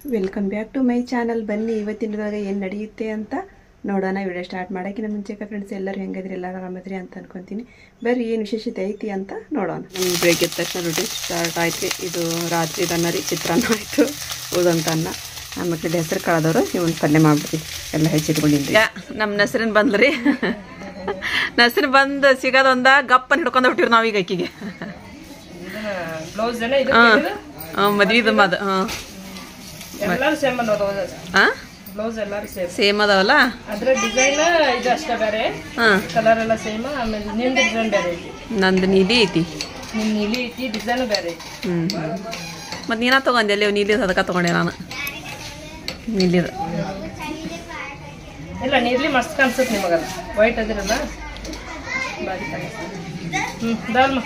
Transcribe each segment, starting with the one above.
Welcome back to my channel ಬನ್ನಿ ಇವತ್ತಿನದಾಗ ಏನು ನಡೆಯುತ್ತೆ ಅಂತ ನೋಡೋಣ ವಿಡಿಯೋ ಸ್ಟಾರ್ಟ್ ಮಾಡೋಕ್ಕಿಂತ ಮುಂಚೆಕ ಫ್ರೆಂಡ್ಸ್ ಎಲ್ಲರೂ ಹೆಂಗದ್ರಿ ಎಲ್ಲರೂ ಆರಾಮದ್ರಿ ಅಂತ ಅನ್ಕೊಂತೀನಿ ಬರ್ರಿ ಏನು ವಿಶೇಷತೆ ಐತಿ ಅಂತ ನೋಡೋಣ ಬೆಳಗ್ಗೆ ಎದ್ದ ತಕ್ಷಣ ರೂಟೀನ್ ಸ್ಟಾರ್ಟ್ ಆಯ್ತು ಇದು ರಾತ್ರಿ ಅನ್ನ ರೀ ಚಿತ್ರಾನ್ನ ಆಯಿತು ಉಳ್ದಂತ ಅನ್ನ ಆಮೇಲೆ ಹೆಸರು ಕಳೆದವರು ಇವನ್ ಪಲ್ಯ ಮಾಡ್ಬಿಡ್ತೀವಿ ಎಲ್ಲ ಹೆಚ್ಚಿಟ್ಕೊಂಡಿದ್ವಿ ನಮ್ಮ ನಸರಿನ ಬಂದ್ರಿ ನಸರಿನ ಬಂದು ಸಿಗೋದೊಂದ ಗಪ್ಪನ್ ಹಿಡ್ಕೊಂಡು ಬಿಟ್ಟಿರಿ ನಾವು ಈಗ ಆಕಿಗೆ ಬ್ಲೌಸ್ ಎಲ್ಲ ಇದು ಹಾಂ ಮದ್ವಿದು ಮದ ಹಾಂ ಎಲ್ಲಾರು ಸೇಮ್ ಅನ್ನೋದು ಹಾಂ ಬ್ಲೌಸ್ ಎಲ್ಲಾರು ಸೇಮ್ ಸೇಮ್ ಅದಾವಲ್ಲ ಅದ್ರ ಡಿಸೈನ್ ಇದು ಅಷ್ಟೇ ಬೇರೆ ಹಾಂ ಕಲರ್ ಎಲ್ಲ ಸೇಮ್ ಆಮೇಲೆ ನಿಮ್ ಡಿಸೈನ್ ಬೇರೆ ಐತಿ ನಂದು ನೀಲಿ ಐತಿ ನಿಮ್ ನೀಲಿ ಐತಿ ಡಿಸೈನ್ ಬೇರೆ ಐತಿ ಹ್ಞೂ ಮತ್ತು ನೀನ ತೊಗೊಂಡೆ ಅಲ್ಲಿ ನೀಲಿ ಅದಕ್ಕೆ ತೊಗೊಂಡೆ ನಾನು ನೀಲಿದು ಇಲ್ಲ ನೀರ್ಲಿ ಮಸ್ತ್ ಕಾಣಿಸುತ್ತೆ ನಿಮಗಲ್ಲ ವೈಟ್ ಅದಿರಲ್ಲ ಬಾರಿ ಕಾಣಿಸ್ತದೆ ಹ್ಞೂ ದಾಲ್ಮ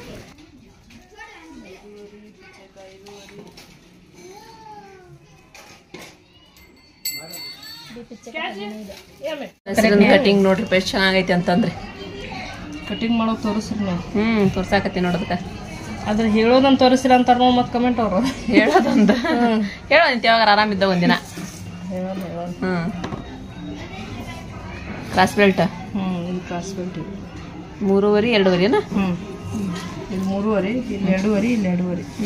ಕಟಿಂಗ್ ನೋಡ್ರಿ ಎಷ್ಟು ಚೆನ್ನಾಗೈತಿ ಅಂತಂದ್ರಿ ಕಟಿಂಗ್ ಮಾಡೋಕೆ ತೋರಿಸ್ರಿ ನೀವು ಹ್ಞೂ ತೋರ್ಸಾಕತ್ತಿ ನೋಡೋದಕ್ಕೆ ಅದ್ರ ಹೇಳೋದನ್ನ ತೋರಿಸಿಲ್ಲ ಅಂತಾರ ಮತ್ತೆ ಕಮೆಂಟ್ ಅವರು ಹೇಳೋದೊಂದು ಹೇಳೋದಂತ ಯಾವಾಗ ಆರಾಮಿದ್ದ ಒಂದಿನ ಹೇಳೋಣ ಹೇಳೋಣ ಹ್ಞೂ ಕ್ರಾಸ್ ಬೆಲ್ಟ್ ಹ್ಞೂ ಇದು ಕ್ರಾಸ್ ಬೆಲ್ಟ್ ಇದು ಮೂರುವರೆ ಎರಡೂವರೆನಾ ಹ್ಞೂ ಇದು ಮೂರುವರೆ ಇಲ್ಲಿ ಎರಡೂವರೆ ಇಲ್ಲಿ ಎರಡೂವರೆ ಹ್ಞೂ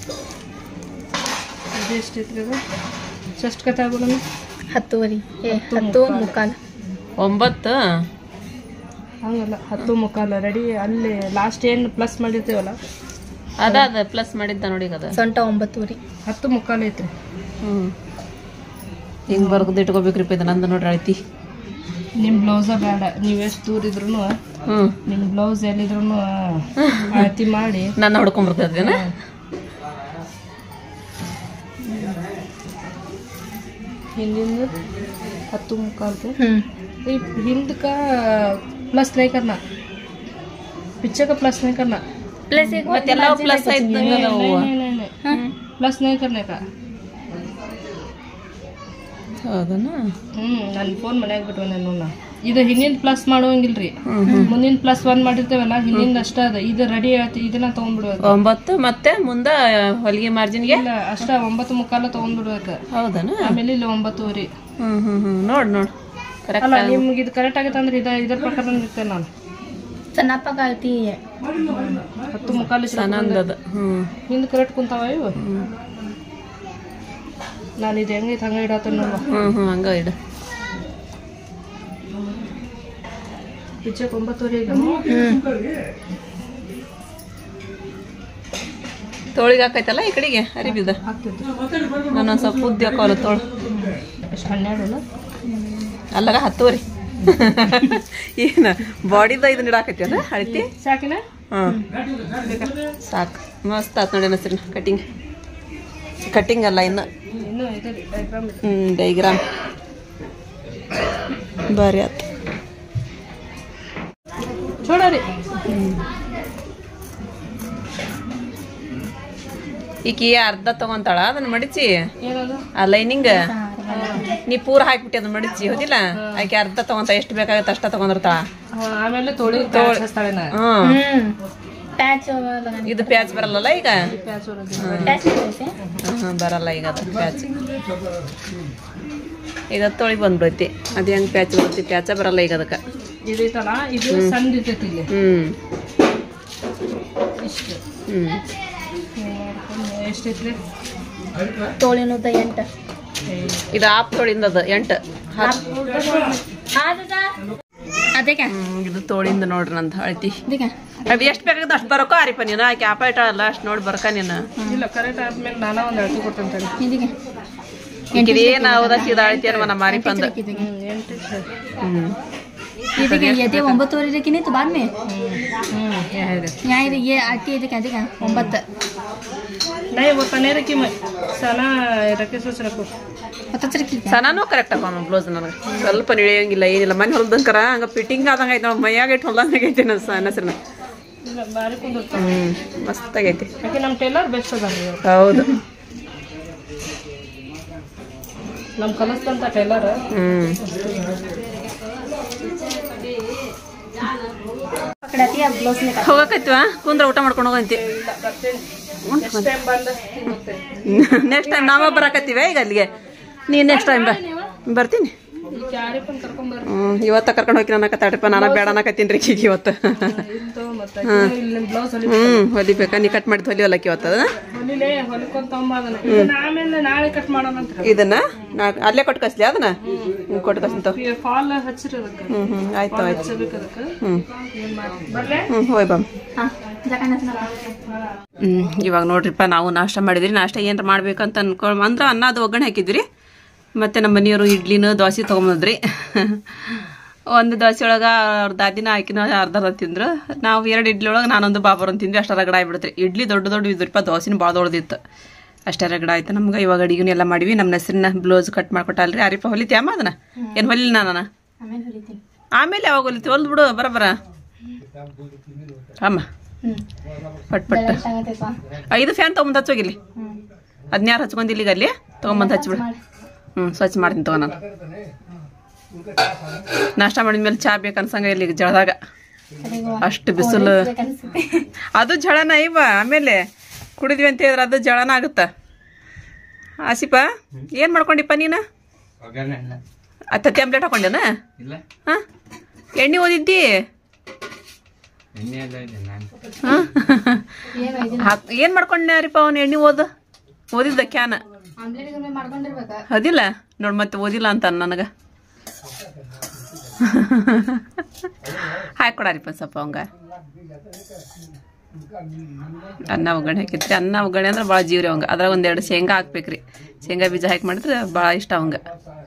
ಇದು ಎಷ್ಟೈತ್ರಿ ಅದು ಚೆಸ್ಟ್ ಕತೆ ಆಗೋಣ ಹತ್ತುವರಿ ಏ ಹತ್ತು ಮುಕ್ಕಾಲು ಒಂಬತ್ತು ಹಂಗಲ್ಲ ಹತ್ತು ಮುಕ್ಕಾಲ ರೆಡಿ ಅಲ್ಲಿ ಲಾಸ್ಟ್ ಏನು ಪ್ಲಸ್ ಮಾಡಿರ್ತೀವಲ್ಲ ಅದ ಅದ ಪ್ಲಸ್ ಮಾಡಿದ್ದ ನೋಡಿ ಈಗ ಅದ ಸೊಂಟ ಒಂಬತ್ತುವರಿ ಹತ್ತು ಮುಕ್ಕಾಲು ಐತ್ರಿ ಹ್ಞೂ ಹಿಂಗೆ ಬರ್ದು ಇಟ್ಕೋಬೇಕ್ರಿಪ್ಪ ಇದು ನಂದು ನೋಡ್ರಿ ಅಳ್ತಿ ನಿಮ್ಮ ಬ್ಲೌಸ ಬೇಡ ನೀವು ಎಷ್ಟು ದೂರ ಇದ್ರು ಹ್ಞೂ ನಿಮ್ಮ ಬ್ಲೌಸ್ ಎಲ್ಲಿದ್ರು ಅಳತಿ ಮಾಡಿ ನನ್ನ ಹೊಡ್ಕೊಂಬರ್ತದೇನ ಹಿಂದಿಂದ ಹತ್ತು ಮುಕ್ಕಾಲು ಹ್ಮ್ हिंद का प्लस नहीं करना पीछे का प्लस नहीं करना ಪ್ಲಸ್ ಈಗ ಮತ್ತೆಲ್ಲ ಪ್ಲಸ್ ಇದ್ದಂಗ ಅದಾವು नहीं नहीं नहीं प्लस नहीं करने का ಹೌದನ ಹ್ಮ್ ನಾನು ಫೋನ್ ಮನ್ಯಾಗ ಬಿಟ್ಟು ನಾನು ಇದು ಹಿಂದಿನ ಪ್ಲಸ್ ಮಾಡುವಂಗಿಲ್ರಿ ಮುಂದಿನ ಪ್ಲಸ್ ಒನ್ ಮಾಡಿರ್ತೇವಲ್ಲ ಹಿಂದಿನ ಅಷ್ಟ ಅದ ಇದು ರೆಡಿ ಆಯ್ತು ಇದನ್ನ ತಗೊಂಡ್ಬಿಡ್ಬೇಕು ಒಂಬತ್ತು ಮತ್ತೆ ಮುಂದ ಹೊಲಿಗೆ ಮಾರ್ಜಿನ್ಗೆ ಇಲ್ಲ ಅಷ್ಟ ಒಂಬತ್ತು ಮುಕ್ಕಾಲ ತಗೊಂಡ್ಬಿಡ್ಬೇಕು ಹೌದನ ಆಮೇಲೆ ಇಲ್ಲಿ ಒಂಬತ್ತುವರೆ ಹ್ಮ್ ಹ್ಮ್ ಹ್ಮ್ ನೋಡ್ ನೋಡ್ ಕರೆಕ್ಟ್ ಅಲ್ಲ ನಿಮ್ಗೆ ಇದು ಕರೆಕ್ಟ್ ಆಗತ್ತೆ ಅಂದ್ರೆ ಇದ ಇದ್ರ ಪ್ರಕಾರ ನಿರ್ತೇನೆ ನಾನು ಸಣ್ಣಪ್ಪ ಗಾಳ್ತಿ ಹತ್ತು ಮುಕ್ಕಾಲು ಸನಂದದ ಹ್ಮ್ ಹಿಂದ್ ಕರೆಕ್ಟ್ ಕುಂತಾವ ಇವು ನಾನು ಇದು ಹೆಂಗೈತೆ ಹಂಗ ಇಡತ್ತೇನೆ ನೋಡುವ ಹ್ಮ್ ಹ್ಮ್ ಹಂಗ ಇಡು ಪಿಚ್ಚಕ್ ಒಂಬತ್ತುವರೆ ಈಗ ತೋಳಿಗೆ ಹಾಕೈತಲ್ಲ ಈ ಕಡೆಗೆ ಅರಿಬಿದ ಆಗ್ತೈತಿ ನಾನು ಸ್ವಲ್ಪ ಉದ್ದಿ ಹಾಕೋಲ್ಲ ತೋಳು ಎಷ್ಟು ಹನ್ನೆರಡು ಅಲ್ಲ ಅಲ್ಲಾಗ ಹತ್ತುವರಿ ಏನ ಬಾಡಿದ ಇದನ್ನ ಇಡಾಕೈತಿ ಅದ ಅಳಿತಿ ಸಾಕಿನ ಹಾಂ ಸಾಕು ಮಸ್ತ್ ಆತ್ ನೋಡಿ ನಸರಿನ ಕಟಿಂಗ್ ಕಟಿಂಗ್ ಅಲ್ಲ ಇನ್ನು ಇನ್ನೂ ಇದೆ ಡೈಗ್ರಾಮ್ ಇದೆ ಹ್ಞೂ ಡೈಗ್ರಾಮ್ ಭಾರಿ ಆತು ಚೋಡರಿ ಈಕಿ ಅರ್ಧ ತಗೊಂತಾಳ ಅದನ್ನ ಮಡಿಚಿ ಏನದು ಆ ಲೈನಿಂಗ್ ನೀ ಪೂರ ಹಾಕ್ಬಿಟ್ಟಿ ಅದನ್ನ ಮಡಿಚಿ ಹೌದಿಲ್ಲ ಆಕೆ ಅರ್ಧ ತಗೊಂತ ಎಷ್ಟು ಬೇಕಾಗತ್ತೆ ಅಷ್ಟ ತಗೊಂಡಿರ್ತಾಳ ಹಾ, ಆಮೇಲೆ ತೋಳಿ ಪ್ಯಾಚ್ ಹಚ್ತಾಳೆ ನಾ ಹ್ಮ್ ಹ್ಮ್ ಪ್ಯಾಚ್ ಇದು ಪ್ಯಾಚ್ ಬರಲ್ಲಲ್ಲ ಈಗ ಪ್ಯಾಚ್ ಹೊರಗೆ ಪ್ಯಾಚ್ ಐತೆ ಹ್ಮ್ ಬರಲ್ಲ ಈಗ ಅದು ಪ್ಯಾಚ್ ಈಗ ಅದ್ ತೊಳಿ ಬಂದ್ಬಿಡೈತಿ ಅದು ಹೆಂಗ್ ಪ್ಯಾಚ್ ಬರ್ತೈತಿ ಪ್ಯಾಚ ಬರಲ್ಲ ಈಗ ಅದಕ್ಕೆ ಇದೈತಲ್ಲ ಇದು ಸಣ್ಣ ಇರ್ತೈತಿ ಇಲ್ಲಿ ಹ್ಮ್ ಇಷ್ಟು ಹ್ಮ್ ಎಷ್ಟೈತ್ರಿ ತೋಳಿನುದ್ದ ಎಂಟ ಇದು ಆಪ್ ತೊಳಿಂದ ಅದು ಎಂಟು ಹತ್ತು ಅದಕ್ಕೆ ಹ್ಮ್, ಇದು ತೋಳಿಂದ ನೋಡ್ರಿ ನಂದು ಅಳ್ತಿ ಅದಕ್ಕೆ ಅದು ಎಷ್ಟು ಬೇಕಾಗತ್ತೆ ಅಷ್ಟು ಬರೋಕೋ ಆರಿಪ ನೀನು ಆಕೆ ಆಪ ಇಟ್ಟಾಳಲ್ಲ ಅಷ್ಟು ನೋಡಿ ಬರ್ಕ ನೀನು ಇಲ್ಲ ಕರೆಕ್ಟ್ ಆದ್ಮೇಲೆ ನಾನ ಒಂದು ಅಳತಿ ಕೊಡ್ತೇನೆ ತಡಿ. ಇದಕ್ಕೆ ಈಗ ಏನು ಹೌದಾ ಸೀದಾ ಅಳ್ತಿ ಅನ್ವ ನಮ್ಮ ಮಾರಿ ಬಂದು ಹ್ಮ್, ಎಂಟು ಇಷ್ಟು. ಹ್ಮ್ ಇದಕ್ಕೆ येते ಒಂಬತ್ತುವರೆ ಇದಕ್ಕೆ नहीं तो बाद में हम्म क्या है इधर यहाँ इधर ये आती है देखा देखा ಒಂಬತ್ತು नहीं वो तने रखी मैं सना रखे सोच रखो ಹತ್ತತ್ರಕ್ಕೆ ಸನಾನು ಕರೆಕ್ಟ್ ಹಾಕೋಣ ಬ್ಲೌಸ್ ನನಗೆ ಸ್ವಲ್ಪ ನಿಳಿಯಂಗಿಲ್ಲ ಏನಿಲ್ಲ ಮನೆ ಹೊಲ್ದಂಕರ ಹಂಗ ಫಿಟ್ಟಿಂಗ್ ಆದಂಗ ಐತೆ ನೋಡಿ ಮೈಯಾಗ ಇಟ್ಟು ಹೊಲ್ದಂಗ ಐತೆ ನನ್ನ ಸನಸ್ರನ ಇಲ್ಲ ಬಾರಿ ಕುಂದಿರ್ತಾವ ಹ್ಮ್ ಮಸ್ತ್ ಆಗೈತಿ ಯಾಕೆ ನಮ್ಮ ಟೇಲರ್ ಬೆಸ್ಟ್ ಅದ ಹೌದು ನಮ್ಮ ಕಲಿಸ್ತಂತ ಟೇಲರ್ ಹ್ಮ್ ಪಕಡಾತಿ ಆ ಬ್ಲೌಸ್ ಹೋಗಕೈತಿವಾ ಕುಂದ್ರ ಊಟ ಮಾಡ್ಕೊಂಡು ಹೋಗಂತಿ ಇಲ್ಲ ಬರ್ತೇನೆ ನೆಕ್ಸ್ಟ್ ಟೈಮ್ ಬಂದ ತಿನ್ನುತ್ತೆ ನೆಕ್ಸ್ಟ್ ಟೈಮ್ ನಾವ ಬರಾಕತ್ತೀವಿ ಈಗ ಅಲ್ಲಿಗೆ ನೀನು ನೆಕ್ಸ್ಟ್ ಟೈಮ್ ಬಾ ಬರ್ತೀನಿ ಈಗ ಯಾರಿಪ್ಪನ್ ಕರ್ಕೊಂಬರ್ರಿ ಹ್ಞೂ ಇವತ್ತ ಕರ್ಕೊಂಡು ಹೋಗಿ ಅನ್ನಕತ್ತಾಡ್ರಿಪ್ಪ ನಾನು ಬೇಡ ಅನ್ನಕತ್ತೀನಿ ರೀ ಈಗ ಇವತ್ತು ಇಂತ ಮತ್ತೆ ಇಲ್ಲಿ ಬ್ಲೌಸ್ ಹೊಲಿ ಹ್ಞೂ ಹೊಲಿಬೇಕಾ ನೀ ಕಟ್ ಮಾಡಿದ್ದು ಹೊಲಿ ಹೊಲಕ್ಕೆ ಇವತ್ತು ಅದನ್ನ ಹೊಲಿಲೇ ಹೊಲಿಕೊಂತ ತಗೊಂಬಾದನ ಇದನ್ನ ಆಮೇಲೆ ನಾಳೆ ಕಟ್ ಮಾಡೋಣ ಅಂತ ಇದನ್ನ ನಾ ಅಲ್ಲೇ ಕೊಟ್ಟು ಕಸ್ಲಿ ಅದನ್ನ ಹ್ಞೂ ಕೊಟ್ಟು ಕಸ್ಲಿ ಫಾಲ್ ಹಚ್ಚಿರಿ ಅದಕ್ಕೆ ಹ್ಞೂ ಹ್ಞೂ ಆಯ್ತು ಆಯ್ತು ಹಚ್ಚಬೇಕು ಅದಕ್ಕೆ ಹ್ಞೂ ಏನ್ ಮಾಡಿ ಬರ್ಲೆ ಹ್ಞೂ ಹೋಯ್ ಬಮ್ ಹಾಂ ಜಕಣ್ಣ ಹ್ಞೂ ಇವಾಗ ನೋಡ್ರಿಪ್ಪ ನಾವು ನಾಷ್ಟ ಮಾಡಿದ್ರಿ ನಾಷ್ಟ ಏನಾರ ಮಾಡ್ಬೇಕಂತ ಅನ್ಕೊಂಡು ಅಂದ್ರೆ ಅನ್ನ ಅದು ಒಗ್ಗರಣೆ ಹಾಕಿದ್ರಿ ಮತ್ತು ನಮ್ಮ ಮನೆಯವರು ಇಡ್ಲಿನ ದೋಸೆ ತೊಗೊಂಬಂದ್ರಿ ಒಂದು ದೋಸೆ ಒಳಗೆ ಅವ್ರ ದಾದಿನ ಹಾಕಿನ ಅರ್ಧ ಅರ್ಧ ತಿಂದ್ರು ನಾವು ಎರಡು ಇಡ್ಲಿ ಒಳಗೆ ನಾನೊಂದು ಬಾಬರೊಂದು ತಿಂದ್ವಿ ಅಷ್ಟು ರಗಡ ಆಗ್ಬಿಡ್ತ್ರಿ ಇಡ್ಲಿ ದೊಡ್ಡ ದೊಡ್ಡ ಇದ್ರಿಪ್ಪ ದೋಸೆನೂ ಭಾಳ ದೊಡ್ಡದಿತ್ತು ಅಷ್ಟೇ ರಗಡ ಆಯ್ತು ನಮ್ಗೆ ಇವಾಗ ಅಡಿಗೆನೂ ಎಲ್ಲ ಮಾಡಿವಿ ನಮ್ಮ ಹೆಸರನ್ನ ಬ್ಲೌಸ್ ಕಟ್ ಮಾಡ್ಕೊಟ್ಟಲ್ರಿ ಅರಿಪ ಹೊಲಿತ್ಯಾಮ ಅದನ್ನ ಏನು ಹೊಲಿಲ್ಲ ನಾನು ಆಮೇಲೆ ಹೊಲಿತೀನಿ ಆಮೇಲೆ ಯಾವಾಗ ಹೊಲಿತಿ ಹೊಲ್ದು ಬಿಡು ಬರಬರ ಅಮ್ಮ ಹ್ಞೂ ಪಟ್ ಪಟ್ ಆಗತ್ತೈಪಾ ಐದು ಫ್ಯಾನ್ ತೊಗೊಂಬಂದು ಹಚ್ಚೋಗಿಲ್ಲಿ ಹ್ಞೂ ಹದಿನಾರು ಹಚ್ಕೊಂಡಿಲ್ಲ ಈಗ ಅಲ್ಲಿ ತೊಗೊಂಬಂದು ಹಚ್ಬಿಡು ಮಾಡಿ ಹ್ಞೂ ಸ್ವಚ್ಛ ಮಾಡ್ತೀನಿ ತಗೋ ನಾನು ನಾಷ್ಟ ಮಾಡಿದ್ಮೇಲೆ ಚಾ ಬೇಕು ಅನ್ಸಂಗ ಇಲ್ಲಿ ಈಗ ಜಳದಾಗ ಕಡೆಗೂ ಅಷ್ಟು ಬಿಸಿಲು ಅನ್ಸುತ್ತೆ ಅದು ಜಳನ ಇವ ಆಮೇಲೆ ಕುಡಿದ್ವಿ ಅಂತ ಹೇಳಿದ್ರೆ ಅದು ಜಳನ ಆಗುತ್ತ ಆಸಿಪ ಏನು ಮಾಡ್ಕೊಂಡಿಪ್ಪ ನೀನು ಅತ್ತ ಟ್ಯಾಬ್ಲೆಟ್ ಹಾಕೊಂಡೇನ ಇಲ್ಲ ಹಾಂ ಎಣ್ಣೆ ಓದಿದ್ದಿ ಎಣ್ಣೆ ಎಲ್ಲ ಇದೆ ನಾನು ಹಾಂ ಏನು ಇದನ್ನ ಹಾಕ್ ಏನು ಮಾಡ್ಕೊಂಡ್ಯಾರಿಪ್ಪ ಅವನು ಎಣ್ಣೆ ಓದ ಓದಿದ್ದ ಕ್ಯಾನ ಆಮ್ಲೆಟ್ ಮಾಡ್ಕೊಂಡಿರ್ಬೇಕ ಅದಿಲ್ಲ ನೋಡ್ ಮತ್ತೆ ಓದಿಲ್ಲ ಅಂತ ನನಗೆ ಹಾಕೊಡಾರಿಪ್ಪ ಸ್ವಲ್ಪ ಅವಂಗ ಅನ್ನ ಒಗ್ಗರಣೆ ಹಾಕಿದ್ರಿ ಅನ್ನ ಒಗ್ಗರಣೆ ಅಂದ್ರೆ ಭಾಳ ಜೀವ್ರಿ ಅವಂಗ ಅದ್ರಾಗ ಒಂದೆರಡು ಶೇಂಗಾ ಹಾಕ್ಬೇಕ್ರಿ ಶೇಂಗಾ ಬೀಜ ಹಾಕಿ ಮಾಡಿದ್ರೆ ಭಾಳ ಇಷ್ಟ ಅವಂಗ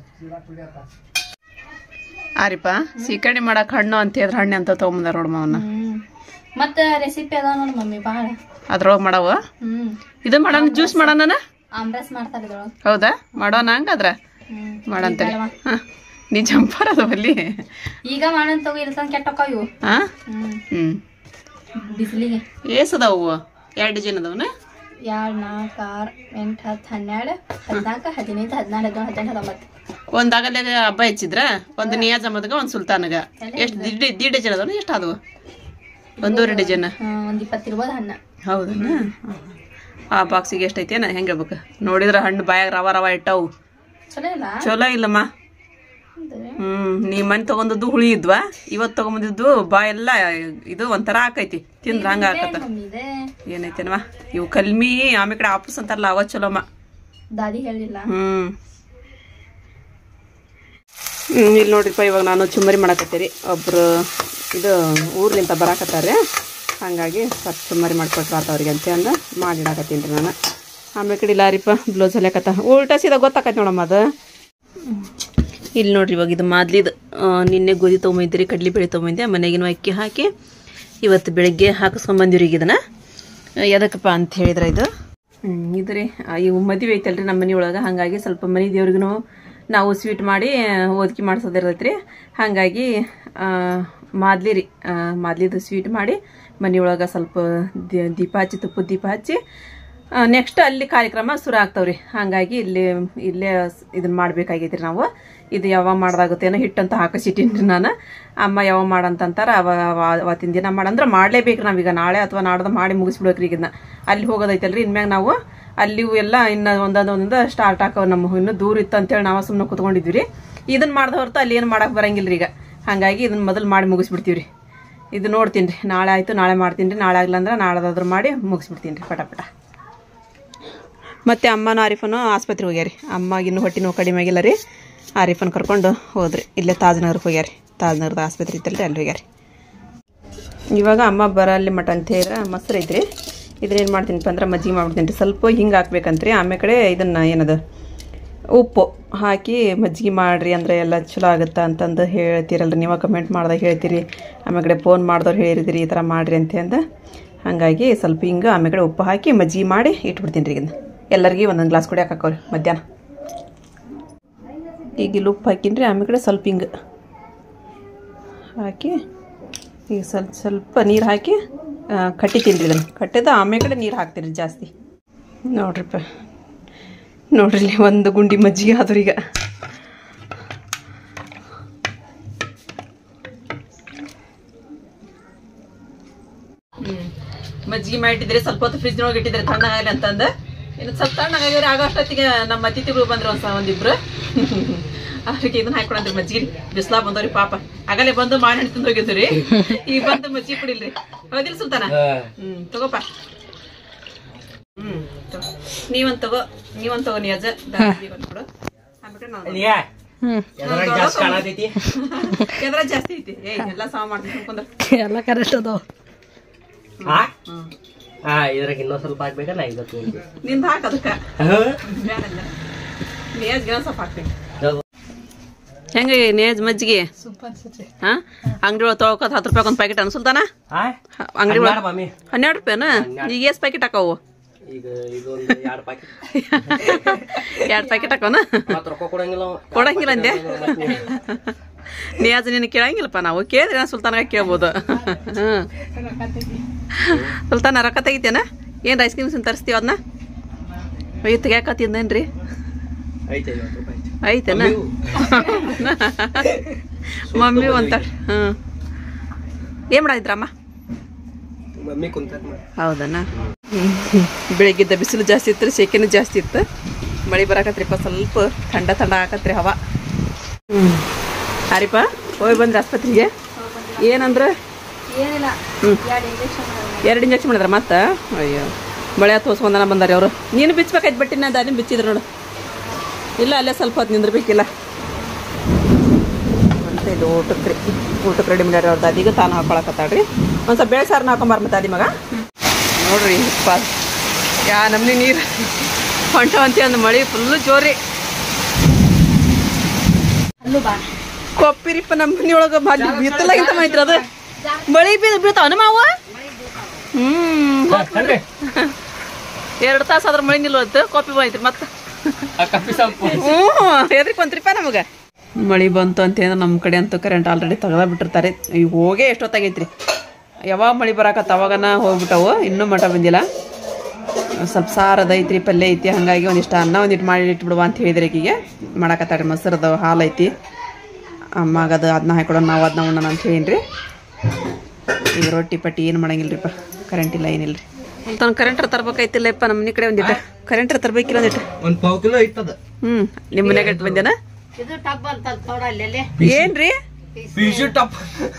ಆರಿಪ್ಪ ಸೀಕರಣೆ ಮಾಡಕ್ ಹಣ್ಣು ಅಂತ ಹೇಳಿದ್ರೆ ಹಣ್ಣು ಅಂತ ತೊಗೊಂಬಂದಾರ ನೋಡಮ್ಮ ಅವನ್ನ ಹ್ಞೂ ಮತ್ತೆ ರೆಸಿಪಿ ಅದಾವ ನೋಡಿ ಮಮ್ಮಿ ಭಾಳ ಅದ್ರೊಳಗೆ ಮಾಡವ ಹ್ಞೂ ಇದು ಮಾಡೋಣ ಜ್ಯೂಸ್ ಮಾಡೋಣ ಆಮ್ರಸ್ ಮಾಡ್ತಾರೆ ಇದ್ರೊಳಗೆ ಹೌದಾ ಮಾಡೋಣ ಹಂಗಾದ್ರ ಹ್ಞೂ ಮಾಡಂತೇಳಿ ಹಾಂ ನೀ ಜಂಪರ್ ಅದು ಅಲ್ಲಿ ಈಗ ಮಾಡಂತ ತಗೋ ಇಲ್ಲ ಕೆಟ್ಟಕ್ಕಾವ ಇವು ಹಾಂ ಹ್ಞೂ ಹ್ಞೂ ಬಿಸಿಲಿಗೆ ಏಸ್ ಅದಾವು ಎರಡು ಡಜನ್ ಅದಾವನ ಎರಡು ನಾಲ್ಕು ಆರು ಎಂಟು ಹತ್ತು ಹನ್ನೆರಡು ಹದಿನಾಲ್ಕು ಹದಿನೈದು ಹದಿನಾರು ಹದಿನೇಳು ಹದಿನೆಂಟು ಹತ್ತೊಂಬತ್ತು ಒಂದು ಆಗಲೇ ಹಬ್ಬ ಹೆಚ್ಚಿದ್ರ ಒಂದು ನಿಯಾಜ್ ಅಮ್ಮದ್ಗ ಒಂದು ಸುಲ್ತಾನ್ಗ ಎಷ್ಟು ದಿ ದಿ ಡಜನ್ ಅದಾವ ಎಷ್ಟು ಆದವು ಒಂದೂವರೆ ಡಜನ್ ಒಂದು ಇಪ್ಪತ್ತು ಇರ್ಬೋದು ಹಣ್ಣು ಹೌದನ ಆ ಬಾಕ್ಸಿಗೆ ಎಷ್ಟೈತೇನ ಹೆಂಗೆ ಹೇಳ್ಬೇಕು ನೋಡಿದ್ರೆ ಹಣ್ಣು ಬಾಯಾಗ ರವ ರವ ಇಟ್ಟವು ಚಲೋ ಇಲ್ಲ ಚಲೋ ಇಲ್ಲಮ್ಮ ಹೌದು. ಹ್ಮ್ ನೀ ಮನೆ ತಗೊಂಡದ್ದು ಹುಳಿ ಇದ್ವಾ ಇವತ್ತು ತಗೊಂಬಂದಿದ್ದು ಬಾ ಎಲ್ಲ ಇದು ಒಂಥರ ಆಕೈತಿ ತಿಂದ್ರ ಹಂಗ ಆಕತ್ತ ಮಮ್ಮಿ ಇದೆ ಏನೈತೇನವಾ ಇವು ಕಲ್ಮಿ ಆಮೇಲೆ ಕಡೆ ಆಪಸ್ ಅಂತಾರಲ್ಲ ಅವ ಚಲೋಮ್ಮ ದಾದಿ ಹೇಳಿಲ್ಲ ಹ್ಮ್ ಹ್ಮ್, ಇಲ್ಲಿ ನೋಡ್ರಿಪ್ಪ ಇವಾಗ ನಾನು ಚುಮ್ಮರಿ ಮಾಡಕತ್ತೀರಿ ಒಬ್ರು ಇದು ಊರ್ಲಿಂದ ಬರಾಕತ್ತಾರೆ ಹಾಗಾಗಿ ಸ್ವಲ್ಪ ಚುಮ್ಮರಿ ಮಾಡ್ಕೊಟ್ರಾತ ಅವ್ರಿಗೆ ಅಂತ ಅಂದ ಮಾಡಿಡಾಕತ್ತೀನಿ ರೀ ನಾನು ಆಮೇಲೆ ಕಡೆ ಲಾರಿಪ್ಪ ಬ್ಲೌಸ್ ಹೊಲಿಯಕತ್ತ ಉಲ್ಟಾ ಸೀದಾ ಗೊತ್ತಾಕೈತಿ ನೋಡಮ್ಮ ಅದು ಇಲ್ಲಿ ನೋಡ್ರಿ ಇವಾಗ ಇದು ಮಾದ್ಲಿದು ಆ, ನಿನ್ನೆ ಗೋಧಿ ತೊಗೊಂಬಂದಿರಿ ಕಡ್ಲಿ ಬೇಳೆ ತೊಗೊಂಬಂದೆ ಮನೆಗಿನ ಅಕ್ಕಿ ಹಾಕಿ ಇವತ್ತು ಬೆಳಿಗ್ಗೆ ಹಾಕಿಸ್ಕೊಂಬಂದಿವ್ರಿ ಈಗ ಇದನ್ನ ಆ, ಎದಕ್ಕಪ್ಪ ಅಂತ ಹೇಳಿದ್ರೆ ಇದು ಹ್ಮ್, ಇದು ರೀ ಆ, ಇವು ಮದುವೆ ಐತಲ್ರಿ ನಮ್ಮ ಮನೆ ಒಳಗೆ ಹಾಗಾಗಿ ಸ್ವಲ್ಪ ಮನೆ ದೇವ್ರಿಗೂ ನಾವು ಸ್ವೀಟ್ ಮಾಡಿ ಓದ್ಕಿ ಮಾಡಿಸೋದಿರ್ತೈತೆ ರೀ ಹಾಗಾಗಿ ಆ, ಮಾದ್ಲಿ ರೀ ಆ, ಮಾದ್ಲಿದು ಸ್ವೀಟ್ ಮಾಡಿ ಮನೆಯೊಳಗೆ ಸ್ವಲ್ಪ ದಿ- ದೀಪ ಹಚ್ಚಿ ತುಪ್ಪದ ದೀಪ ಹಚ್ಚಿ ನೆಕ್ಸ್ಟ್ ಅಲ್ಲಿ ಕಾರ್ಯಕ್ರಮ ಶುರು ಆಗ್ತಾವ್ರಿ ಹಾಗಾಗಿ ಇಲ್ಲಿ ಇಲ್ಲೇ ಸ್- ಇದನ್ನ ಮಾಡ್ಬೇಕಾಗೈತ್ರಿ ನಾವು ಇದು ಯಾವಾಗ ಮಾಡ್ದಾಗುತ್ತೇನೋ ಹಿಟ್ಟಂತ ಹಾಕಿಸಿಟ್ಟಿನ್ರಿ ನಾನು ಅಮ್ಮ ಯಾವ ಮಾಡಂತಂತಾರ ಅವ ಅವ- ಅವತ್ತಿನ ದಿನ ಮಾಡಂದ್ರೆ ಮಾಡಲೇಬೇಕು ನಾವೀಗ ನಾಳೆ ಅಥವಾ ನಾಡ್ದು ಮಾಡಿ ಮುಗಿಸ್ಬಿಡ್ಬೇಕ್ರಿ ಇದನ್ನ ಅಲ್ಲಿ ಹೋಗೋದೈತಲ್ರಿ ಇನ್ಮ್ಯಾಗ ನಾವು ಅಲ್ಲಿ ಎಲ್ಲ ಇನ್ನು ಒಂದೊಂದು ಒಂದೊಂದು ಸ್ಟಾರ್ಟ್ ಹಾಕವ ನಮ್ಮ ಇನ್ನು ದೂರ ಇತ್ತು ಅಂತೇಳಿ ನಾವು ಸುಮ್ಮನೆ ಕುತ್ಕೊಂಡಿದ್ವಿ ರೀ ಇದನ್ನ ಮಾಡ್ದ ಹೊರತು ಅಲ್ಲಿ ಏನು ಮಾಡಕ್ಕೆ ಬರಂಗಿಲ್ಲ ಈಗ ಹಾಗಾಗಿ ಇದನ್ನ ಮೊದಲು ಮಾಡಿ ಮುಗಿಸ್ಬಿಡ್ತೀವಿ ರೀ ಇದು ನೋಡ್ತೀನಿ ರೀ ನಾಳೆ ಆಯಿತು ನಾಳೆ ಮಾಡ್ತೀನಿ ರೀ ನಾಳೆ ಆಗ್ಲಂದ್ರೆ ನಾಳೆದಾದ್ರೂ ಮಾಡಿ ಮುಗಿಸ್ಬಿಡ್ತೀನಿ ರೀ ಪಟ ಪಟ ಮತ್ತೆ ಅಮ್ಮನ ಆರಿಫನು ಆಸ್ಪತ್ರೆಗೆ ಹೋಗ್ಯಾರಿ ಅಮ್ಮಗಿನ್ನೂ ಹೊಟ್ಟೆ ನೋವು ಕಡಿಮೆ ಆಗಿಲ್ಲ ರೀ ಆರಿಫನ್ ಕರ್ಕೊಂಡು ಹೋದ್ರಿ ಇಲ್ಲೇ ತಾಜ್ನಗರ್ಗೆ ಹೋಗ್ಯಾರಿ ತಾಜ್ನಗರದ ಆಸ್ಪತ್ರೆ ಇತ್ತಲ್ರಿ ಅಲ್ಲಿ ಹೋಗ್ಯಾರಿ ಇವಾಗ ಅಮ್ಮ ಬರಲ್ಲಿ ಮಟ ಅಂತ ಹೇಳಿದ್ರೆ ಮೊಸರು ಐತ್ರಿ ಇದನ್ನೇನು ಮಾಡ್ತೀನಿಪ್ಪ ಅಂದ್ರೆ ಮಜ್ಜಿಗೆ ಮಾಡ್ಬಿಡ್ತೀನಿ ರೀ ಸ್ವಲ್ಪ ಹಿಂಗೆ ಹಾಕ್ಬೇಕಂತ್ರಿ ಆಮೇಲೆ ಕಡೆ ಇದನ್ನು ಏನದು ಉಪ್ಪು ಹಾಕಿ ಮಜ್ಜಿಗೆ ಮಾಡಿರಿ ಅಂದರೆ ಎಲ್ಲ ಚಲೋ ಆಗುತ್ತಾ ಅಂತಂದು ಹೇಳ್ತೀರಲ್ರಿ ನೀವು ಕಮೆಂಟ್ ಮಾಡ್ದಾಗ ಹೇಳ್ತೀರಿ ಆಮೇಲೆ ಕಡೆ ಫೋನ್ ಮಾಡಿದವ್ರು ಹೇಳಿದಿರಿ ಈ ಥರ ಮಾಡಿರಿ ಅಂತ ಅಂದು ಹಾಗಾಗಿ ಸ್ವಲ್ಪ ಹಿಂಗೆ ಆಮೇಲೆ ಕಡೆ ಉಪ್ಪು ಹಾಕಿ ಮಜ್ಜಿಗೆ ಮಾಡಿ ಇಟ್ಬಿಡ್ತೀನಿ ರೀ ಇದನ್ನ ಎಲ್ಲರಿಗೂ ಒಂದೊಂದು ಗ್ಲಾಸ್ ಕುಡಿಯೋಕೆ ಹಾಕೋರಿ ಮಧ್ಯಾಹ್ನ ಈಗ ಇಲ್ಲಿ ಉಪ್ಪು ಹಾಕಿನ್ರಿ ಆಮೇಲೆ ಕಡೆ ಸ್ವಲ್ಪ ಹಿಂಗೆ ಹಾಕಿ ಈಗ ಸ್ವಲ್ಪ ಸ್ವಲ್ಪ ನೀರು ಹಾಕಿ ಆ, ಕಟ್ಟಿತೀನಿ ರೀ ಇದನ್ನು ಕಟ್ಟಿದ ಆಮೇಲೆ ಕಡೆ ನೀರು ಹಾಕ್ತೀನಿ ಜಾಸ್ತಿ ನೋಡ್ರಿಪ್ಪ ನೋಡ್ರಿ ಇಲ್ಲಿ ಒಂದು ಗುಂಡಿ ಮಜ್ಜಿಗೆ ಆದ್ರೂ ಈಗ ಮಜ್ಜಿಗೆ ಮಾಡಿಟ್ಟಿದ್ರೆ ಸ್ವಲ್ಪ ಹೊತ್ತು ಫ್ರಿಜ್ನೊಳಗೆ ಇಟ್ಟಿದ್ರೆ ತಣ್ಣಗಾಗಲಿ ಅಂತಂದು ಇನ್ನು ಸ್ವಲ್ಪ ತಣ್ಣಗಾಗಿದ್ರೆ ಆಗೋ ಅಷ್ಟೊತ್ತಿಗೆ ನಮ್ಮ ಅತಿಥಿಗಳು ಬಂದ್ರು ಒಂದ್ಸ ಒಂದಿಬ್ರು ಅವ್ರಿಗೆ ಇದನ್ನ ಹಾಕೊಳಂದ್ರಿ ಮಜ್ಜಿಗೆ ಬಿಸ್ಲಾ ಬಂದವ್ರಿ ಪಾಪ ಆಗಲೇ ಬಂದು ಮಾಡಿ ಹಣ್ಣು ತಿಂದು ಹೋಗಿದ್ರಿ ಈಗ ಬಂದು ಮಜ್ಜಿಗೆ ಕುಡಿಲ್ರಿ ಹೌದಿಲ್ಲ ಸುಲ್ತಾನ ಹ್ಮ್ ತಗೋಪ ಹ್ಮ್ ತಗೋ. ನೀವೊಂದ್ ತಗೋ ನೀವೊಂದ್ ತಗೋ ನೀ ಅಜ್ಜ ಒಂದ್ ಕೊಡು ಆಮೇಲೆ ನಾನು ಹ್ಮ್ ಎದ್ರ ಜಾಸ್ತಿ ಐತಿ ಏ ಎಲ್ಲ ಸಾವ ಮಾಡ್ತೀನಿ ಕುಂದ್ರ ಎಲ್ಲ ಕರೆಕ್ಟ್ ಅದಾವ ಹಾ ಇದ್ರಾಗ ಇನ್ನೊಂದ್ ಸ್ವಲ್ಪ ಹಾಕ್ಬೇಕಲ್ಲ ಐವತ್ತು ನಿಂದ ಹಾಕ ಅದಕ್ಕ ಬೇಡಲ್ಲ ನೇಜ್ ಗಿನ ಸ್ವಲ್ಪ ಹಾಕ್ತೀನಿ ಹೆಂಗ ನೇಜ್ ಮಜ್ಜಿಗೆ ಹಾ ಅಂಗಡಿ ಒಳಗೆ ತೊಳ್ಕೊತ ಹತ್ತು ರೂಪಾಯಿ ಒಂದು ಪ್ಯಾಕೆಟ್ ಅನ್ಸುಲ್ತಾನ ಅಂಗಡಿ ಒಳಗೆ ಮಮ್ಮಿ ಹನ್ನೆರಡು ರೂಪಾಯಿನ ಈಗ ಎಷ್ಟು ಪ್ಯಾಕೆಟ್ ಹಾಕವು ಈಗ ಇದೊಂದು ಎರಡು ಪಾಕೆಟ್ ಎರಡು ಪ್ಯಾಕೆಟ್ ಹಾಕೋನ ಮತ್ತ್ ರೊಕ್ಕ ಕೊಡಂಗಿಲ್ಲ ಅವ. ಕೊಡಂಗಿಲ್ಲ ಅಂದೆ ನೇಜ್ ನಿನ್ನ ಕೇಳಂಗಿಲ್ಲಪ್ಪ ನಾವು ಕೇಳಿದ್ರೆ ಸುಲ್ತಾನಾಗ ಕೇಳ್ಬೋದು ಹ್ಮ್ ಸುಲ್ತಾನ ರೊಕ್ಕ ತೆಗಿತೇನ ಏನು ಐಸ್ ಕ್ರೀಮ್ಸ್ ತರಿಸ್ತೀವಿ ಅದನ್ನ ಅಯ್ಯೋ ತೆಗ್ಯಾಕತ್ತಿಂದೇನ್ರಿ ಐತೆ ಐವತ್ತು ರೂಪಾಯಿ ಐತೆ. ಐತೆನ ಮಮ್ಮಿ ಅಂತ ಹ್ಮ್ ಏನ್ ಮಾಡಿದ್ರಮ್ಮ ಮಮ್ಮಿ ಕುಂತ ಹೌದನ ಬೆಳಗ್ಗಿದ್ದ ಬಿಸಿಲು ಜಾಸ್ತಿ ಇತ್ತು ಸೆಕೆನೂ ಜಾಸ್ತಿ ಇತ್ತು ಮಳೆ ಬರಾಕತ್ರಿಪ್ಪ ಸ್ವಲ್ಪ ಥಂಡ ಥಂಡ ಆಕತ್ರಿ ಹವಾ ಹ್ಮ್ ಹರಿಪ ಹೋಗಿ ಬಂದ್ರಿ ಆಸ್ಪತ್ರೆಗೆ ಏನಂದ್ರೆ ಏನಿಲ್ಲ ಹ್ಮ್. ಎರಡು ಇಂಜೆಕ್ಷನ್ ಎರಡು ಇಂಜೆಕ್ಷನ್ ಮಾಡಿದ್ರ ಮತ್ತ ಅಯ್ಯೋ ಬಳೆ ತೋರ್ಸ್ಕೊಂಡನ ಬಂದಾರಿ ಅವರು ನೀನು ಬಿಚ್ಬೇಕಾಯ್ತು ಬಟ್ಟಿನ ದಾರಿ ಬಿಚ್ಚಿದ್ರು ನೋಡು ಇಲ್ಲ ಅಲ್ಲೇ ಸ್ವಲ್ಪ ಹೊತ್ತು ನಿಂದ್ರಬೇಕಿಲ್ಲ ಅಂತ ಇದು ಊಟಕ್ಕೆ ರೀ ಊಟಕ್ಕೆ ರೆಡಿ ಮಾಡ್ಯಾರ ಅವ್ರ ದಾದಿಗೆ ತಾನು ಹಾಕೊಳಕತ್ತಾಳ್ರಿ ಒಂದು ಸ್ವಲ್ಪ ಬೇಳೆ ಸಾರನ್ನ ಹಾಕೊಂಬಾರ ಮತ್ತೆ ದಾದಿ ಮಗ ನೋಡ್ರಿ ಉಪ್ಪ ಯಾ ನಮ್ನಿ ನೀರು ಹೊಂಟವಂತಿ ಒಂದು ಮಳೆ ಫುಲ್ಲು ಜೋರಿ ಅಲ್ಲೂ ಬಾ ಕೊಪ್ಪಿರಿಪ್ಪ ನಮ್ಮ ಮನಿಯೊಳಗೆ ಬಿತ್ತಲಾಗಿಂತ ಮೈತ್ರಿ ಅದು ಮಳಿ ಬೀ ಬೀಳ್ತಾವನ ಮಾವ ಹ್ಮ್ ಎರಡು ತಾಸು ಅದ್ರ ಮಳಿ ನಿಲ್ಲುವಂತ ಕಾಪಿ ಬಂದೈತ್ರಿ ಮತ್ತೆ ಆ ಕಪ್ಪಿ ಸೊಪ್ಪು ಹ್ಞೂ ಎದ್ರಿಗೆ ಬಂತ್ರಿಪ್ಪ ನಮಗೆ ಮಳಿ ಬಂತು ಅಂತಂದ್ರೆ ನಮ್ಮ ಕಡೆ ಅಂತೂ ಕರೆಂಟ್ ಆಲ್ರೆಡಿ ತೆಗ್ದ ಬಿಟ್ಟಿರ್ತಾರೆ ಈಗ ಹೋಗೇ ಎಷ್ಟೊತ್ತಾಗೈತ್ರಿ ಯಾವಾಗ ಮಳಿ ಬರಾಕತ್ತ ಅವಾಗನ ಹೋಗ್ಬಿಟ್ಟವು ಇನ್ನೂ ಮಠ ಬಂದಿಲ್ಲ ಸ್ವಲ್ಪ ಸಾರದ ಐತ್ರಿ ಪಲ್ಯ ಐತಿ ಹಾಗಾಗಿ ಒಂದಿಷ್ಟು ಅನ್ನ ಒಂದಿಟ್ಟು ಮಾಡಿ ಇಟ್ಬಿಡುವ ಅಂತ ಹೇಳಿದ್ರೆ ಈಗಿಗೆ ಮಾಡಾಕತ್ತಾಡ್ರಿ ಮೊಸರದ ಹಾಲು ಐತಿ ಅಮ್ಮಾಗ ಅದು ಅದನ್ನ ಹಾಕೊಡೋಣ ನಾವು ಅದನ್ನ ಉಣ್ಣೋಣ ಅಂತ ಹೇಳೀನಿ ಈಗ ರೊಟ್ಟಿ ಪಟ್ಟಿ ಏನು ಮಾಡಂಗಿಲ್ರಿಪ್ಪ ಕರೆಂಟ್ ಇಲ್ಲ ಏನಿಲ್ಲ ರೀ ತನ್ನ ಕರೆಂಟ್ರ ತರ್ಬೇಕೈತಿಲ್ಲಪ್ಪ ನಮ್ಮ ಮನೆ ಕಡೆ ಒಂದಿಟ್ಟು ಕರೆಂಟ್ರ ತರ್ಬೇಕಿಲ್ಲ ಒಂದಿಟ್ಟು ಒಂದ್ ಪಾವ್ ಕಿಲೋ ಐತದ ಹ್ಮ್ ನಿಮ್ಮ ಮನ್ಯಾಗ ಇಟ್ಟು ಬಂದೇನ ಇದು ಟಬ್ ಅಂತ ನೋಡಲ್ಲಿ ಏನ್ರಿ ಪಿಶು ಟಾಪ್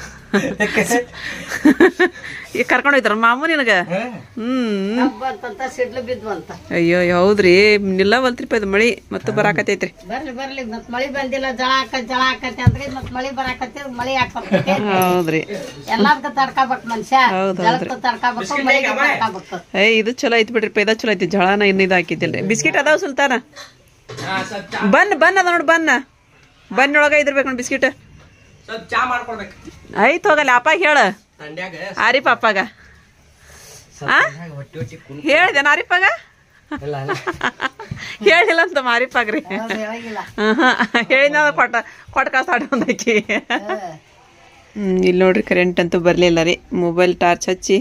ಈಗ ಕರ್ಕೊಂಡು ಹೋಯ್ತಾರ ಮಾಮು ನಿನಗ ಹ್ಮ್ ಟಬ್ ಅಂತಂತ ಸಿಡ್ಲು ಬಿದ್ವು ಅಂತ ಅಯ್ಯೋ ಹೌದ್ರಿ ನಿಲ್ಲವಲ್ತ್ರಿಪ್ಪ ಇದು ಮಳಿ ಮತ್ತೆ ಬರಾಕತೈತ್ರಿ ಬರ್ಲಿ ಬರ್ಲಿ ಮತ್ ಮಳಿ ಬಂದಿಲ್ಲ ಜಳ ಹಾಕತ್ ಜಳ ಹಾಕತ್ತೆ ಅಂದ್ರೆ ಮತ್ ಮಳಿ ಬರಾಕತ್ತೆ ಮಳಿ ಹಾಕತ್ತೆ ಹೌದ್ರಿ ಎಲ್ಲದಕ್ಕ ತಡ್ಕೋಬೇಕು ಮನುಷ್ಯ ಹೌದ್ ಜಳಕ್ಕ ತಡ್ಕೋಬೇಕು ಮಳಿಗೆ ತಡ್ಕೋಬೇಕು ಏ ಇದು ಚಲೋ ಐತಿ ಬಿಡ್ರಿಪ್ಪ ಇದ ಚಲೋ ಐತಿ ಜಳನ ಇನ್ನು ಇದು ಹಾಕಿದ್ದಿಲ್ರಿ ಬಿಸ್ಕಿಟ್ ಅದಾವ ಸುಲ್ತಾನ ಬನ್ ಬನ್ ಅದ ನೋಡಿ ಬನ್ನ ಬನ್ನೊಳಗ ಇದ್ರಬೇಕು ನೋಡಿ ಬಿಸ್ಕಿಟ್ ಸ್ವಲ್ಪ ಚಾ ಮಾಡ್ಕೊಡ್ಬೇಕು ಐತ್ ಹೋಗಲ್ಲ ಅಪ್ಪ ಹೇಳ ತಂಡ್ಯಾಗ ಆರಿಫ್ ಅಪ್ಪಗ ಆ ಹೊಟ್ಟಿ ಹೊಟ್ಟಿ ಕುಣ್ ಹೇಳಿದೇನ ಆರಿಫಾಗ ಇಲ್ಲ ಇಲ್ಲ ಹೇಳಿಲ್ಲ ಅಂತ ಮಾರಿಫಾಗ್ರಿ ಹೇಳಂಗಿಲ್ಲ ಹೇಳಿದ ಕೊಟ್ಟ ಕೊಟ್ಟ ಕಾಸು ಆಡ ಒಂದಾಕಿ ಹ್ಮ್ ಇಲ್ಲಿ ನೋಡ್ರಿ ಕರೆಂಟ್ ಅಂತೂ ಬರಲಿಲ್ಲ ರೀ ಮೊಬೈಲ್ ಟಾರ್ಚ್ ಹಚ್ಚಿ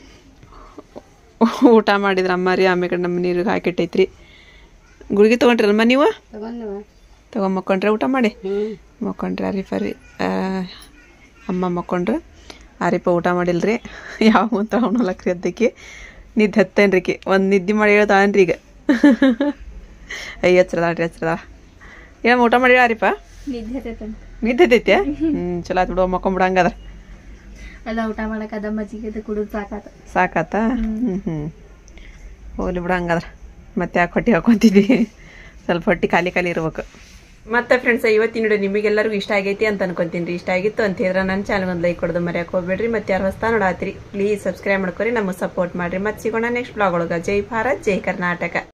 ಊಟ ಮಾಡಿದ್ರ ಅಮ್ಮ ರೀ ಆಮೇಲೆ ಕಡೆ ನಮ್ಮ ನೀರಿಗೆ ಹಾಕಿಟ್ಟೈತ್ರಿ ಗುಳಿಗೆ ತೊಗೊಂಡ್ರಲ್ಮ ನೀವು ತಗೊಂಡು ತಗೊಂಡ್ ಮಕ್ಕೊಂಡ್ರೆ ಊಟ ಮಾಡಿ ಮಕ್ಕೊಂಡ್ರೆ ಆರಿಫ ರೀ ಆ, ಅಮ್ಮ ಮಕ್ಕೊಂಡ್ರೆ ಆರಿಫ ಊಟ ಮಾಡಿಲ್ರಿ ಯಾವ ಅಂತ ಅವನಲ್ಲಕ್ರಿ ಅದ್ದಕ್ಕೆ ನಿದ್ದೆ ಹತ್ತೇನ್ರಿಕಿ ಒಂದು ನಿದ್ದೆ ಮಾಡಿ ಹೇಳ್ತಾನ್ರಿ ಈಗ ಅಯ್ಯ ಹಚ್ರದಾಳ್ರಿ ಹಚ್ರದ ಏನು ಊಟ ಮಾಡಿ ಆರಿಫ ನಿದ್ದೆ ಹತ್ತೈತೆ ಹ್ಞೂ ಚಲೋ ಆಯ್ತು ಬಿಡು ಮಕ್ಕೊಂಬಿಡ ಹಂಗದ ಎಲ್ಲ ಊಟ ಮಾಡಕ್ ಅದ ಮಜ್ಜಿಗೆ ಕುಡಿದು ಸಾಕಾತ ಸಾಕಾತ ಹ್ಞೂ ಹ್ಞೂ ಹೋಗ್ಲಿ ಬಿಡು ಹಂಗಾದ್ರೆ ಮತ್ತೆ ಯಾಕೆ ಹೊಟ್ಟೆ ಹಾಕೊಂತಿದ್ವಿ ಸ್ವಲ್ಪ ಹೊಟ್ಟೆ ಖಾಲಿ ಖಾಲಿ ಇರ್ಬೇಕು ಮತ್ತೆ ಫ್ರೆಂಡ್ಸ್ ಇವತ್ತಿನ ವಿಡಿಯೋ ನಿಮಗೆಲ್ಲರಿಗೂ ಇಷ್ಟ ಆಗೈತಿ ಅಂತ ಅನ್ಕೊಂತೀನಿ ಇಷ್ಟ ಆಗಿತ್ತು ಅಂತ ಹೇಳಿದ್ರೆ ನನ್ನ ಚಾನಲ್ ಒಂದು ಲೈಕ್ ಕೊಡೋದು ಮರ್ಯಾಕೆ ಹೋಗ್ಬೇಡ್ರಿ ಮತ್ತೆ ಯಾರು ಹೊಸ್ತಾ ನೋಡಾತ್ರಿ ಪ್ಲೀಸ್ ಸಬ್ಸ್ಕ್ರೈಬ್ ಮಾಡ್ಕೊರಿ ನಮಗೆ ಸಪೋರ್ಟ್ ಮಾಡ್ರಿ ಮತ್ತೆ ಸಿಗೋಣ ನೆಕ್ಸ್ಟ್ ಬ್ಲಾಗ್ ಒಳಗೆ ಜೈ ಭಾರತ್ ಜೈ ಕರ್ನಾಟಕ